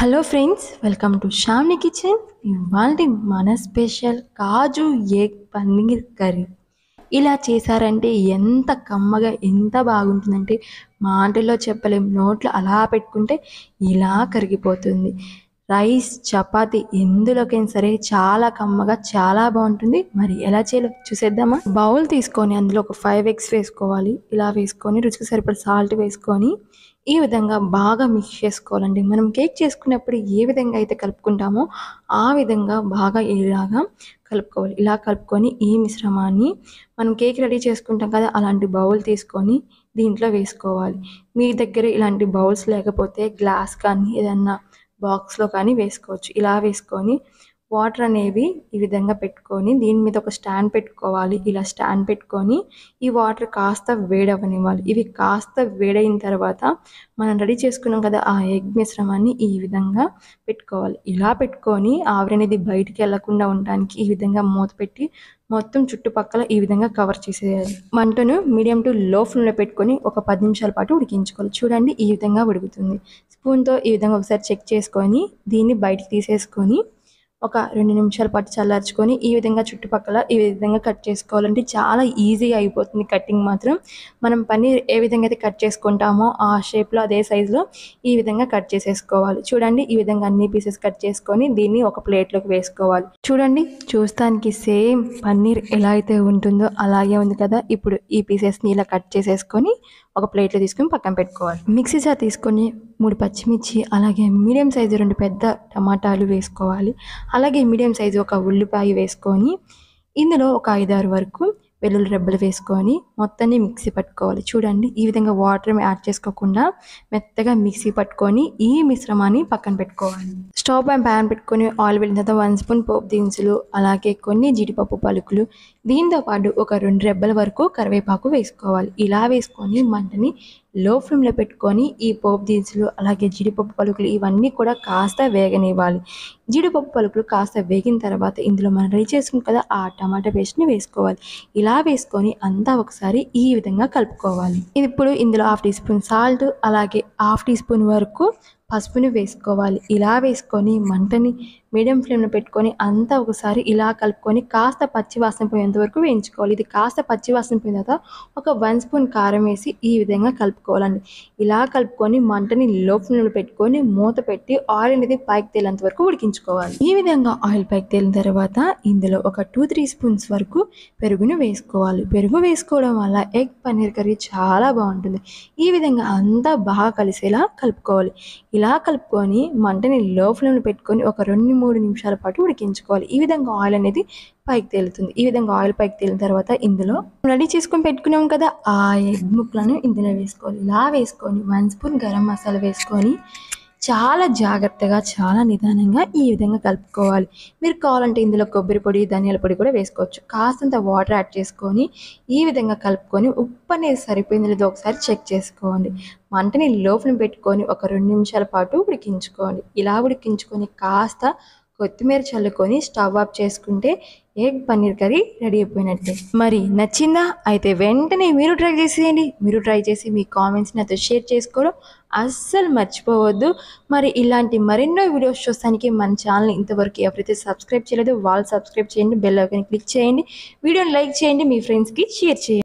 hello friends welcome to షామ్ని kitchen ఇవాళ మన స్పెషల్ కాజు ఎగ్ పన్నీర్ కర్రీ ఇలా చేశారంటే ఎంత కమ్మగా ఎంత బాగుంటుందంటే మాటల్లో చెప్పలేం నోట్లో అలా పెట్టుకుంటే ఇలా కరిగిపోతుంది రైస్ చపాతి ఎందులోకైనా సరే చాలా కమ్మగా చాలా బాగుంటుంది మరి ఎలా చేయాలో చూసేద్దామా బౌల్ తీసుకొని అందులో ఒక ఫైవ్ ఎగ్స్ వేసుకోవాలి ఇలా వేసుకొని రుచికి సరిపడ సాల్ట్ వేసుకొని ఈ విధంగా బాగా మిక్స్ చేసుకోవాలండి మనం కేక్ చేసుకున్నప్పుడు ఏ విధంగా అయితే కలుపుకుంటామో ఆ విధంగా బాగా ఇలాగా కలుపుకోవాలి ఇలా కలుపుకొని ఈ మిశ్రమాన్ని మనం కేక్ రెడీ చేసుకుంటాం కదా అలాంటి బౌల్ తీసుకొని దీంట్లో వేసుకోవాలి మీ దగ్గర ఇలాంటి బౌల్స్ లేకపోతే గ్లాస్ కానీ ఏదన్నా బాక్స్లో కానీ వేసుకోవచ్చు ఇలా వేసుకొని వాటర్ అనేవి ఈ విధంగా పెట్టుకొని దీని మీద ఒక స్టాండ్ పెట్టుకోవాలి ఇలా స్టాండ్ పెట్టుకొని ఈ వాటర్ కాస్త వేడవనివ్వాలి ఇవి కాస్త వేడైన తర్వాత మనం రెడీ చేసుకున్నాం కదా ఆ ఎగ్ మిశ్రమాన్ని ఈ విధంగా పెట్టుకోవాలి ఇలా పెట్టుకొని ఆవిరి అనేది బయటికి వెళ్లకుండా ఉండడానికి ఈ విధంగా మూత పెట్టి మొత్తం చుట్టుపక్కల ఈ విధంగా కవర్ చేసేయాలి మంటను మీడియం టు లో ఫ్లేమ్లో పెట్టుకొని ఒక పది నిమిషాల పాటు ఉడికించుకోవాలి చూడండి ఈ విధంగా ఉడుకుతుంది స్పూన్తో ఈ విధంగా ఒకసారి చెక్ చేసుకొని దీన్ని బయటికి తీసేసుకొని ఒక రెండు నిమిషాల పాటు చల్లార్చుకొని ఈ విధంగా చుట్టుపక్కల ఈ విధంగా కట్ చేసుకోవాలంటే చాలా ఈజీగా అయిపోతుంది కటింగ్ మాత్రం మనం పన్నీర్ ఏ విధంగా అయితే కట్ చేసుకుంటామో ఆ షేప్లో అదే సైజులో ఈ విధంగా కట్ చేసేసుకోవాలి చూడండి ఈ విధంగా అన్ని పీసెస్ కట్ చేసుకొని దీన్ని ఒక ప్లేట్లోకి వేసుకోవాలి చూడండి చూస్తానికి సేమ్ పన్నీర్ ఎలా అయితే ఉంటుందో అలాగే ఉంది కదా ఇప్పుడు ఈ పీసెస్ని ఇలా కట్ చేసేసుకొని ఒక ప్లేట్లో తీసుకొని పక్కన పెట్టుకోవాలి మిక్సీ జార్ తీసుకొని మూడు పచ్చిమిర్చి అలాగే మీడియం సైజు రెండు పెద్ద టమాటాలు వేసుకోవాలి అలాగే మీడియం సైజు ఒక ఉల్లిపాయ వేసుకొని ఇందులో ఒక ఐదారు వరకు వెల్లుల్లి రెబ్బలు వేసుకొని మొత్తాన్ని మిక్సీ పట్టుకోవాలి చూడండి ఈ విధంగా వాటర్ యాడ్ చేసుకోకుండా మెత్తగా మిక్సీ పట్టుకొని ఈ మిశ్రమాన్ని పక్కన పెట్టుకోవాలి స్టవ్ పైన ప్యాన్ పెట్టుకొని ఆయిల్ పెట్టిన తర్వాత వన్ స్పూన్ పోపు దినుసులు అలాగే కొన్ని జీడిపప్పు పలుకులు దీంతో పాటు ఒక రెండు రెబ్బల వరకు కరివేపాకు వేసుకోవాలి ఇలా వేసుకొని మంటని లో ఫ్లేమ్లో పెట్టుకొని ఈ పోపు దినుసులు అలాగే జీడిపప్పు పలుకులు ఇవన్నీ కూడా కాస్త వేగనివ్వాలి జీడిపప్పు పలుకులు కాస్త వేగిన తర్వాత ఇందులో మనం రెడీ చేసుకున్నాం కదా ఆ టమాటా పేస్ట్ని వేసుకోవాలి ఇలా వేసుకొని అంతా ఒకసారి ఈ విధంగా కలుపుకోవాలి ఇప్పుడు ఇందులో హాఫ్ టీ స్పూన్ సాల్ట్ అలాగే హాఫ్ టీ స్పూన్ వరకు పసుపుని వేసుకోవాలి ఇలా వేసుకొని మంటని మీడియం ఫ్లేమ్లో పెట్టుకొని అంతా ఒకసారి ఇలా కలుపుకొని కాస్త పచ్చి వాసన పోయేంత వరకు వేయించుకోవాలి ఇది కాస్త పచ్చి వాసన పోయిన తర్వాత ఒక వన్ స్పూన్ కారం వేసి ఈ విధంగా కలుపుకోవాలండి ఇలా కలుపుకొని మంటని లో ఫ్లేమ్లో పెట్టుకొని మూత పెట్టి ఆయిల్ అనేది పైకి తేలేంత వరకు ఉడికించుకోవాలి ఈ విధంగా ఆయిల్ పైకి తేలిన తర్వాత ఇందులో ఒక టూ త్రీ స్పూన్స్ వరకు పెరుగును వేసుకోవాలి పెరుగు వేసుకోవడం వల్ల ఎగ్ పన్నీర్ కర్రీ చాలా బాగుంటుంది ఈ విధంగా అంతా బాగా కలిసేలా కలుపుకోవాలి ఇలా కలుపుకొని మంటని లో ఫ్లేమ్లో పెట్టుకొని ఒక రెండు మూడు నిమిషాల పాటు ఉడికించుకోవాలి ఈ విధంగా ఆయిల్ అనేది పైకి తేలుతుంది ఈ విధంగా ఆయిల్ పైకి తేలిన తర్వాత ఇందులో రెడీ చేసుకొని పెట్టుకున్నాం కదా ఆ ఎగ్ ముక్కలను ఇందులో వేసుకోవాలి ఇలా వేసుకొని వన్ స్పూన్ గరం మసాలా వేసుకొని చాలా జాగ్రత్తగా చాలా నిదానంగా ఈ విధంగా కలుపుకోవాలి మీరు కావాలంటే ఇందులో కొబ్బరి పొడి ధనియాల పొడి కూడా వేసుకోవచ్చు కాస్తంత వాటర్ యాడ్ చేసుకొని ఈ విధంగా కలుపుకొని ఉప్పు అనేది సరిపోయింది లేదో ఒకసారి చెక్ చేసుకోండి మంటని లోపల పెట్టుకొని ఒక రెండు నిమిషాల పాటు ఉడికించుకోండి ఇలా ఉడికించుకొని కాస్త కొత్తిమీర చల్లుకొని స్టవ్ ఆఫ్ చేసుకుంటే ఎగ్ పన్నీర్ కర్రీ రెడీ అయిపోయినట్టే మరి నచ్చిందా అయితే వెంటనే మీరు ట్రై చేసేయండి మీరు ట్రై చేసి మీ కామెంట్స్ నాతో షేర్ చేసుకోవడం అస్సలు మర్చిపోవద్దు మరి ఇలాంటి మరెన్నో వీడియోస్ చూస్తానికి మన ఛానల్ ఇంతవరకు ఎవరైతే సబ్స్క్రైబ్ చేయలేదో వాళ్ళు సబ్స్క్రైబ్ చేయండి బెల్ ఐకాన్ క్లిక్ చేయండి వీడియోని లైక్ చేయండి మీ ఫ్రెండ్స్కి షేర్ చేయండి